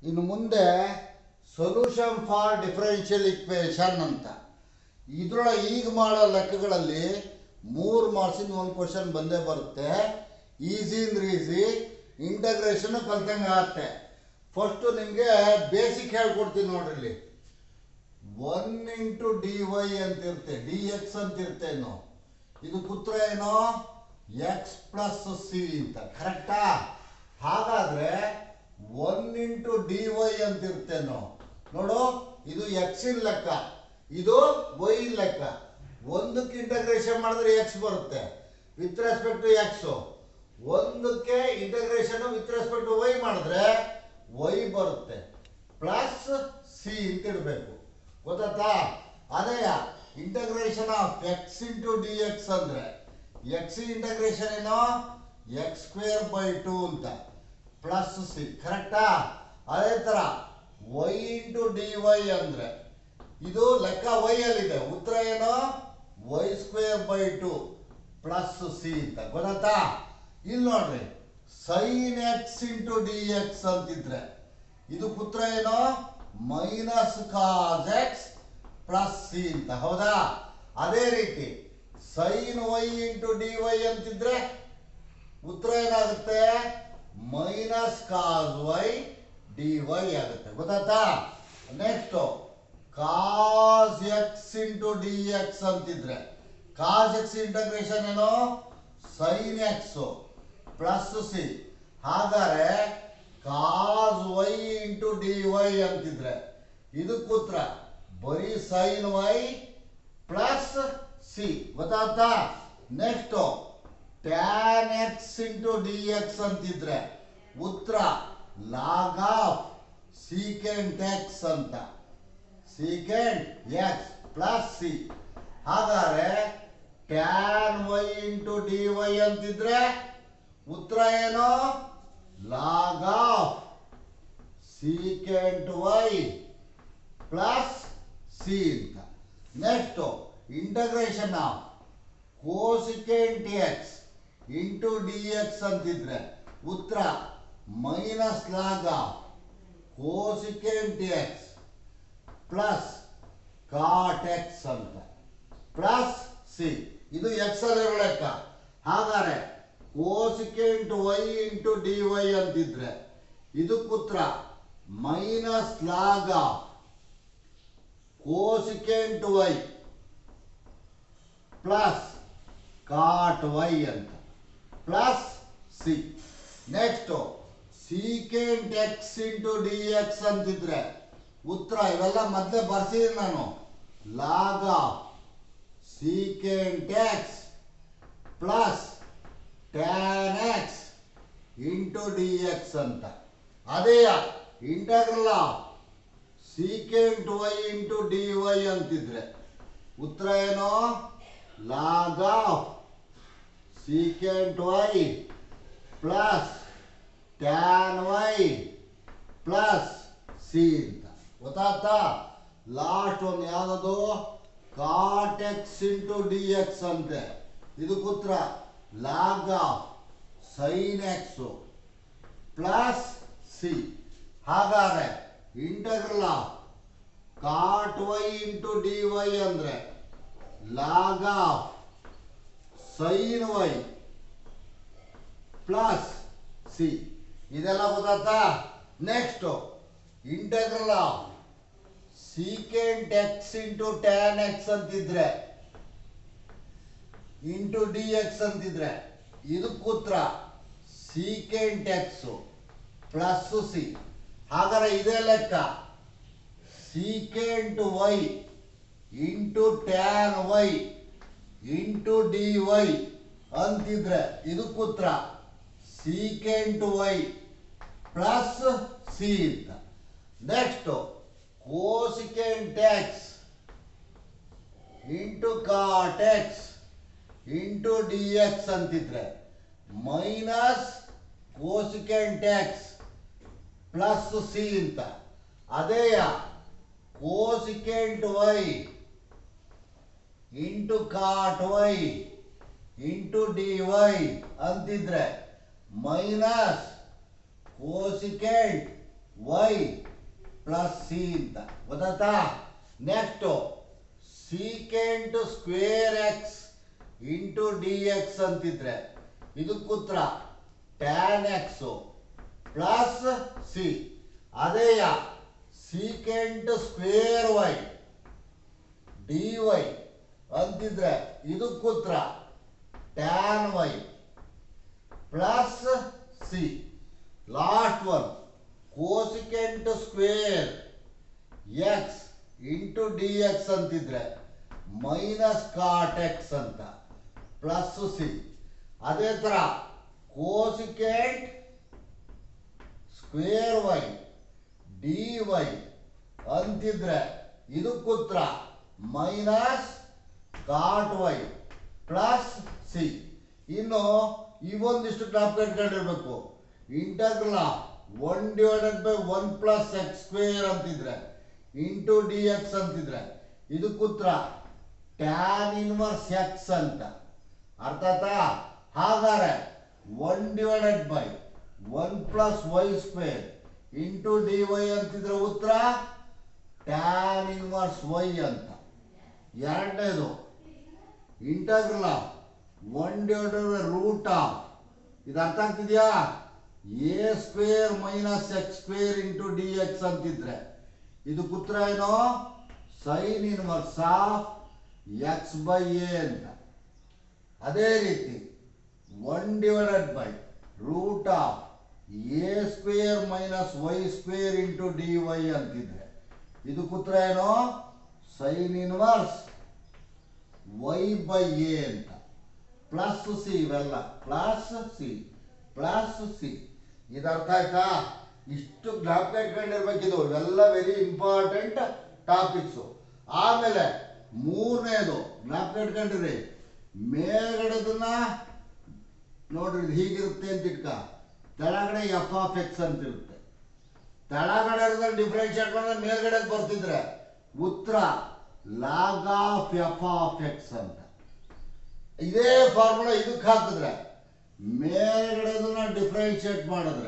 ಇನ್ನು ಮುಂದೆ solution for differential equation ಅಂತ ಇದ್ರೊಳಗೆ ಈಗ ಮಾಡೋ ಲೆಕ್ಕಗಳಲ್ಲಿ ಮೂರು ಮಾರ್ಕ್ಸಿಂದ ಒಂದು ಕ್ವಶನ್ ಬಂದೇ ಬರುತ್ತೆ ಈಸಿ ಅಂದ್ರೆ ಈಸಿ ಇಂಟಗ್ರೇಷನ್ ಕಲ್ತಂಗೆ ಆಗುತ್ತೆ ಫಸ್ಟು ನಿಮಗೆ ಬೇಸಿಕ್ ಹೇಳ್ಕೊಡ್ತೀನಿ ನೋಡ್ರಿ ಇಲ್ಲಿ ಒನ್ ಇಂಟು ಡಿ ವೈ ಅಂತ ಇರುತ್ತೆ ಡಿ ಎಕ್ಸ್ ಅಂತ ಇರ್ತೇನೋ ಇದು ಪುತ್ರ ಏನೋ ಎಕ್ಸ್ ಪ್ಲಸ್ ಸಿ ಅಂತ ಕರೆಕ್ಟಾ ಹಾಗಾದ್ರೆ ಒನ್ ಇಂಟು ಡಿ ವೈ ಅಂತ ಇರ್ತೇನೋ ನೋಡು ಇದು ಎಕ್ಸಿನ ಲೆಕ್ಕ ಇದು ವೈ ಲೆಕ್ಕ ಒಂದಕ್ಕೆ ಇಂಟಗ್ರೇಷನ್ ಮಾಡಿದ್ರೆ ಎಕ್ಸ್ ಬರುತ್ತೆ ವಿತ್ ರೆಸ್ಪೆಕ್ಟ್ ಟು ಎಕ್ಸ್ ಒಂದಕ್ಕೆ integration with respect to Y ಮಾಡಿದ್ರೆ ವೈ ಬರುತ್ತೆ ಪ್ಲಸ್ ಸಿ ಅಂತ ಇಡಬೇಕು ಗೊತ್ತಾಯ್ತಾ ಅದೇ integration of X into D X ಅಂದ್ರೆ ಎಕ್ಸ್ ಇಂಟಗ್ರೇಷನ್ ಏನೋ ಎಕ್ಸ್ ಸ್ಕ್ವೇರ್ ಬೈ ಟು ಅಂತ ಪ್ಲಸ್ ಸಿ ಕರೆಕ್ಟಾ ಅದೇ ತರ ವೈ ಇಂಟು ಡಿ ವೈ ಅಂದ್ರೆ ಇದು ಲೆಕ್ಕ ವೈ ಅಲ್ಲಿದೆ ಉತ್ತರ ಏನೋ Y square by two plus C ಅಂತ ಗೊತ್ತಾಯ್ತಾ ಇಲ್ಲಿ ನೋಡ್ರಿ sine X into D X ಅಂತಿದ್ರೆ ಇದು ಪುತ್ರ ಏನೋ minus cos X plus C ಅಂತ ಹೌದಾ ಅದೇ ರೀತಿ sine Y into D Y ಅಂತಿದ್ರೆ ಉತ್ತರ ಏನಾಗುತ್ತೆ minus cos Y D Y ಆಗುತ್ತೆ ಗೊತ್ತಾಯ್ತಾ next cos X into D X ಅಂತಿದ್ರೆ ಕಾಸ್ ಎಕ್ಸ್ ಇಂಟಗ್ರೇಷನ್ ಏನೋ ಸೈನ್ ಎಕ್ಸ್ ಪ್ಲಸ್ ಸಿ ಹಾಗಾದ್ರೆ cos Y into D Y ಅಂತಿದ್ರೆ ಇದಕ್ಕೆ ಉತ್ತರ ಬರೀ ಸೈನ್ ವೈ ಪ್ಲಸ್ ಸಿ ಗೊತ್ತಾಗ್ತಾ next tan X into D X ಅಂತಿದ್ರೆ ಉತ್ತರ ಲಾಗ್ ಆಫ್ ಸೀಕೆಂಟ್ ಎಕ್ಸ್ ಅಂತ ಸೀಕೆಂಟ್ ಎಕ್ಸ್ ಪ್ಲಸ್ ಸಿ ಹಾಗಾದ್ರೆ tan Y into D Y ಅಂತಿದ್ರೆ ಉತ್ತರ ಏನು log of secant Y plus C ಅಂತ next integration of cosecant X into D X ಅಂತಿದ್ರೆ ಉತ್ತರ minus log of cosecant X plus cot X ಅಂತ plus C ಇದು X ಅಲ್ಲಿ ಇರೋ ಲೆಕ್ಕ ಹಾಗಾದ್ರೆ cosecant Y into D Y ಅಂತಿದ್ರೆ ಇದು ಪುತ್ರ minus log of cosecant Y plus cot Y ಅಂತ plus C next secant X into D X ಅಂತಿದ್ರೆ ಉತ್ತರ ಇವೆಲ್ಲ ಮೊದಲೇ ಬರ್ಸಿದ್ದೀನಿ ನಾನು log of secant X plus tan X into D X ಅಂತ ಅದೇ integral of secant Y into D Y ಅಂತಿದ್ರೆ ಉತ್ತರ ಏನು log of secant Y plus tan Y plus C ಅಂತ ಗೊತ್ತಾಗ್ತಾ ಲಾಸ್ಟ್ ಒಂದು ಯಾವುದದು cot X into D X ಅಂತೆ ಇದು ಉತ್ತರ log of sine X plus C ಹಾಗಾದ್ರೆ integral of cot Y into D Y ಅಂದ್ರೆ log of sine Y plus C ಇದೆಲ್ಲ ಗೊತ್ತಾಗ್ತಾ next integral of secant X into tan X ಅಂತಿದ್ರೆ into D X ಅಂತಿದ್ರೆ ಇದು ಕೂತ್ರ ಸೀಕೆಂಟ್ ಎಕ್ಸ್ ಪ್ಲಸ್ ಸಿ ಹಾಗಾದ್ರೆ ಇದೇ ಲೆಕ್ಕ secant Y into tan Y into D Y ಅಂತಿದ್ರೆ ಇದು ಕೂತ್ರ ಸೀಕೆಂಟ್ ವೈ ಪ್ಲಸ್ ಸಿ ಅಂತ next cosecant X into cot X into D X ಅಂತಿದ್ರೆ minus cosecant X plus C ಅಂತ ಅದೇ cosecant Y into cot Y into D Y ಅಂತಿದ್ರೆ minus cosecant Y plus C ಅಂತ ಗೊತ್ತಾಯ್ತಾ next secant square X into D X ಅಂತಿದ್ರೆ ಇದಕ್ಕೆ ಉತ್ತರ tan X plus C ಅದೇಯ secant square Y D Y ಅಂತಿದ್ರೆ ಇದಕ್ಕೆ ಉತ್ತರ tan Y plus C last one cosecant square X into D X ಅಂತಿದ್ರೆ ಮೈನಸ್ ಕಾಟ್ ಎಕ್ಸ್ ಅಂತ plus C ಅದೇ ಥರ cosecant square Y D Y ಅಂತಿದ್ರೆ ಇದಕ್ಕುತ್ತರ minus cot Y plus C ಇನ್ನು ಇವೊಂದಿಷ್ಟು ಜ್ಞಾಪಕ ಇಟ್ಕೊಂಡಿರ್ಬೇಕು integral one divided by one plus X square ಅಂತಿದ್ರೆ ಇಂಟು ಡಿ ಎಕ್ಸ್ ಅಂತಿದ್ರೆ ಇದಕ್ಕುತ್ತರ ಟ್ಯಾನ್ ಇನ್ವರ್ಸ್ ಎಕ್ಸ್ ಅಂತ ಅರ್ಥ ಆಯ್ತಾ ಹಾಗಾದ್ರೆ one divided by one plus Y square into D Y ಅಂತಿದ್ರೆ ಉತ್ತರ ಟ್ಯಾನ್ ಇನ್ವರ್ಸ್ ವೈ ಅಂತ ಎರಡನೇದು integral of one divided by root of ಇದು ಅರ್ಥ ಆಗ್ತಿದ್ಯಾ A square minus X square into D X ಅಂತಿದ್ರೆ ಇದು ಉತ್ತರ ಏನು sine inverse of X by A ಅಂತ ಅದೇ ರೀತಿ one divided by root of A square minus Y square into D Y ಅಂತಿದ್ರೆ ಇದಕ್ಕೆ ಉತ್ತರ ಏನು sine inverse Y by A ಅಂತ ಪ್ಲಸ್ ಸಿ ಇವೆಲ್ಲ ಪ್ಲಸ್ ಸಿ ಪ್ಲಸ್ ಸಿ ಇದು ಅರ್ಥ ಆಯ್ತಾ ಇಷ್ಟು ಜ್ಞಾಪಕ ಇಟ್ಕೊಂಡಿರ್ಬೇಕಿದು ಇವೆಲ್ಲ ವೆರಿ ಇಂಪಾರ್ಟೆಂಟ್ ಟಾಪಿಕ್ಸು ಆಮೇಲೆ ಮೂರನೇದು ಜ್ಞಾಪಕ ಇಟ್ಕೊಂಡಿರಿ ಮೇಲ್ಗಡೆದನ್ನ ನೋಡ್ರಿ ಇದು ಹೀಗಿರುತ್ತೆ ಅಂತ ಇಟ್ಕ ಕೆಳಗಡೆ ಎಫ್ ಆಫ್ ಎಕ್ಸ್ ಅಂತ ಇರುತ್ತೆ ಕೆಳಗಡೆ ಡಿಫ್ರೆನ್ಶಿಯೇಟ್ ಮಾಡಿದ್ರೆ ಮೇಲ್ಗಡೆ ಬರ್ತಿದ್ರೆ ಉತ್ತರ log of F of X ಅಂತ ಇದೇ ಫಾರ್ಮುಲಾ ಇದಕ್ಕೆ ಹಾಕಿದ್ರೆ ಮೇಲ್ಗಡೆದನ್ನ ಡಿಫ್ರೆನ್ಶಿಯೇಟ್ ಮಾಡಿದ್ರೆ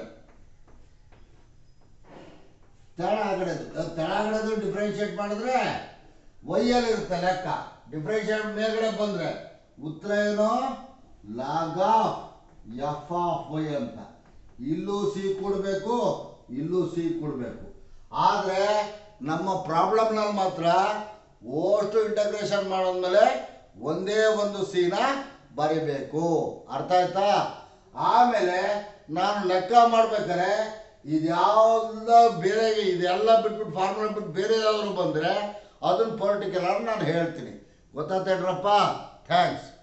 ತೆಳಗಡೆದು ತೆಳಗಡೆದು ಡಿಫ್ರೆನ್ಶಿಯೇಟ್ ಮಾಡಿದ್ರೆ ವೈಯಲ್ಲಿ ಇರುತ್ತೆ ಲೆಕ್ಕ ಡಿಫ್ರೆನ್ಶಿಯೇಟ್ ಮೇಲ್ಗಡೆ ಬಂದ್ರೆ ಉತ್ತರ ಏನು log of F of Y ಅಂತ ಇಲ್ಲೂ ಸಿ ಕೊಡಬೇಕು ಇಲ್ಲೂ ಸಿ ಕೊಡಬೇಕು ಆದರೆ ನಮ್ಮ ಪ್ರಾಬ್ಲಮ್ನಲ್ಲಿ ಮಾತ್ರ ಓಷ್ಟು ಇಂಟಗ್ರೇಷನ್ ಮಾಡಿದ್ಮೇಲೆ ಒಂದೇ ಒಂದು ಸಿನ ಬರಿಬೇಕು ಅರ್ಥ ಆಯ್ತಾ ಆಮೇಲೆ ನಾನು ಲೆಕ್ಕ ಮಾಡ್ಬೇಕಾದ್ರೆ ಇದ್ಯಾವುದ ಬೇರೆ ಇದೆಲ್ಲ ಬಿಟ್ಬಿಟ್ಟು ಫಾರ್ಮುಲಾ ಬಿಟ್ಟು ಬೇರೆ ಯಾವ್ದಾದ್ರು ಬಂದರೆ ಅದನ್ನ ಪರ್ಟಿಕ್ಯುಲರ್ ನಾನು ಹೇಳ್ತೀನಿ ಗೊತ್ತಾಯ್ತೇನ್ರಪ್ಪ ಥ್ಯಾಂಕ್ಸ್